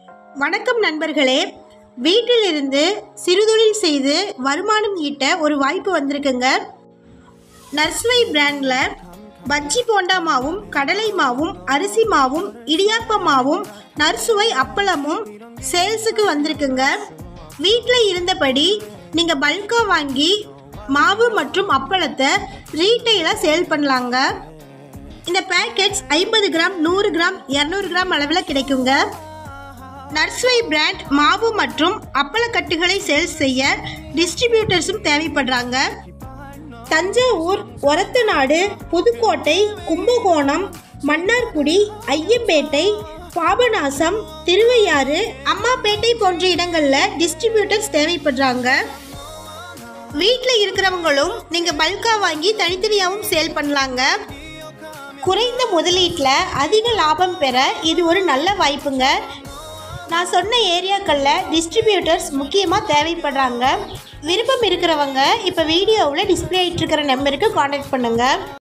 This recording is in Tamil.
வணக்கம் நண்பர்களே வீட்டிலிருந்து சிறுதொழில் செய்து வருமானம் ஈட்ட ஒரு வாய்ப்பு வந்திருக்குங்க நர்ஸ்வை பிராண்டில் பஜ்ஜி போண்டா மாவும் கடலை மாவும் அரிசி மாவும் இடியாப்ப மாவும் நர்சுவை அப்பளமும் சேல்ஸுக்கு வந்திருக்குங்க வீட்டில் இருந்தபடி நீங்கள் பல்காக வாங்கி மாவு மற்றும் அப்பளத்தை ரீட்டெயிலாக சேல் பண்ணலாங்க இந்த பேக்கெட்ஸ் ஐம்பது கிராம் நூறு கிராம் இரநூறு கிராம் அளவில் கிடைக்குங்க நர்ஸ்வை பிராண்ட் மாவு மற்றும் அப்பளக்கட்டுகளை சேல்ஸ் செய்ய டிஸ்ட்ரிபியூட்டர்ஸும் தேவைப்படுறாங்க தஞ்சாவூர் ஒரத்தநாடு புதுக்கோட்டை கும்பகோணம் மன்னார்குடி ஐயம்பேட்டை பாபநாசம் திருவையாறு அம்மாப்பேட்டை போன்ற இடங்களில் டிஸ்ட்ரிபியூட்டர்ஸ் தேவைப்படுறாங்க வீட்டில் இருக்கிறவங்களும் நீங்கள் பல்காக வாங்கி தனித்தனியாகவும் சேல் பண்ணலாங்க குறைந்த முதலீட்டில் அதிக லாபம் பெற இது ஒரு நல்ல வாய்ப்புங்க நான் சொன்ன ஏரியாக்களில் டிஸ்ட்ரிபியூட்டர்ஸ் முக்கியமாக தேவைப்படுறாங்க விருப்பம் இருக்கிறவங்க இப்போ வீடியோவில் டிஸ்பிளே ஆகிட்டு இருக்கிற நம்பருக்கு காண்டாக்ட் பண்ணுங்கள்